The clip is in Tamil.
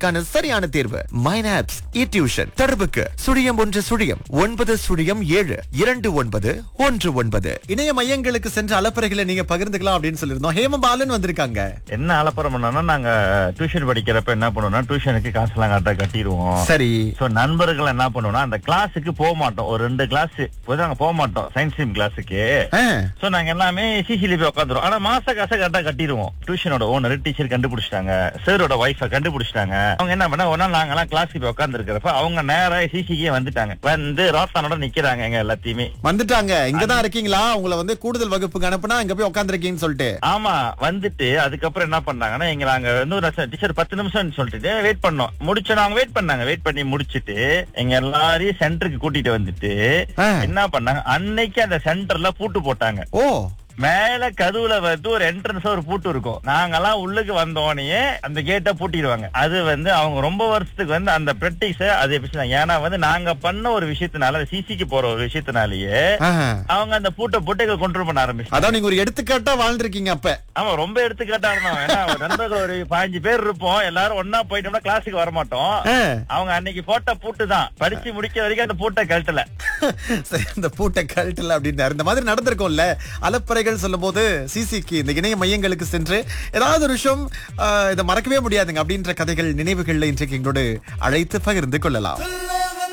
தேர்வுக்கான சரியான தேர்வு மைனாப்ஸ் இ டியூஷன் தொடர்புக்கு சுழியம் ஒன்று சுழியம் ஒன்பது சுழியம் ஏழு இரண்டு ஒன்பது ஒன்று ஒன்பது இணைய மையங்களுக்கு சென்ற அலப்பறைகளை நீங்க பகிர்ந்துக்கலாம் அப்படின்னு சொல்லியிருந்தோம் ஹேமபாலன் வந்திருக்காங்க என்ன அலப்பறம் பண்ணோம்னா நாங்க டியூஷன் படிக்கிறப்ப என்ன பண்ணுவோம்னா டியூஷனுக்கு காசுலாம் கரெக்டா கட்டிடுவோம் சரி சோ நண்பர்கள் என்ன பண்ணுவோம்னா அந்த கிளாஸுக்கு போக மாட்டோம் ஒரு ரெண்டு கிளாஸ் நாங்க போக மாட்டோம் சயின்ஸ் ஸ்ட்ரீம் கிளாஸுக்கு ஆ, சோ நாங்க எல்லாமே சிசில போய் உட்காந்துருவோம் ஆனா மாச காசை கரெக்டா கட்டிடுவோம் டியூஷனோட ஓனர் டீச்சர் கண்டுபிடிச்சிட்டாங்க சாரோட ஒய்ஃப கண்டுபிடிச்சிட்டாங்க அவங்க என்ன பண்ண ஒரு நாள் நாங்கெல்லாம் கிளாஸ்க்கு போய் உட்கார்ந்து இருக்கிறப்ப அவங்க நேரா சிசிக்கே வந்துட்டாங்க வந்து ரோத்தானோட நிக்கிறாங்க எங்க எல்லாத்தையுமே வந்துட்டாங்க இங்கதான் இருக்கீங்களா உங்களை வந்து கூடுதல் வகுப்புக்கு அனுப்புனா இங்க போய் உட்காந்துருக்கீங்கன்னு சொல்லிட்டு ஆமா வந்துட்டு அதுக்கப்புறம் என்ன பண்ணாங்கன்னா எங்க நாங்க வந்து ஒரு டீச்சர் பத்து நிமிஷம் சொல்லிட்டு வெயிட் பண்ணோம் முடிச்சோம் அவங்க வெயிட் பண்ணாங்க வெயிட் பண்ணி முடிச்சிட்டு எங்க எல்லாரையும் சென்டருக்கு கூட்டிட்டு வந்துட்டு ஆ. என்ன பண்ணாங்க அன்னைக்கு அந்த சென்டர்ல பூட்டு போட்டாங்க ஓ மேல கதவுல வந்து ஒரு என்ட்ரன்ஸ் ஒரு பூட்டு இருக்கும் நாங்கெல்லாம் உள்ளுக்கு வந்தோடனே அந்த கேட்டை பூட்டிடுவாங்க அது வந்து அவங்க ரொம்ப வருஷத்துக்கு வந்து அந்த பிராக்டிஸ அது எப்படி சொன்னாங்க? ஏன்னா வந்து நாங்க பண்ண ஒரு விஷயத்தினால சிசிக்கு போற ஒரு விஷயத்தினாலயே ஆஹா. அவங்க அந்த பூட்டை போட்டு கண்ட்ரோல் பண்ண ஆரம்பிச்சு அதான் நீங்க ஒரு எடுத்துக்காட்டா வாழ்ந்திருக்கீங்க அப்ப ஆமா ரொம்ப எடுத்துக்காட்டா இருந்தோம் ஏன்னா ஒரு நண்பர்கள் ஒரு பதினஞ்சு பேர் இருப்போம் எல்லாரும் ஒன்னா போயிட்டோம்னா கிளாஸுக்கு வர மாட்டோம் ஆ. அவங்க அன்னைக்கு போட்ட பூட்டு தான் படிச்சு முடிக்க வரைக்கும் அந்த பூட்டை கழட்டல சரி இந்த பூட்டை கழட்டல அப்படின்னாரு இந்த மாதிரி நடந்திருக்கும்ல அலப்பறைகள் சொல்லும் போது சிசிக்கு இந்த இணைய மையங்களுக்கு சென்று ஏதாவது ஒரு விஷயம் ஆ, இதை மறக்கவே முடியாதுங்க அப்படின்ற கதைகள் நினைவுகள்ல இன்றைக்கு எங்களோடு அழைத்து பகிர்ந்து கொள்ளலாம்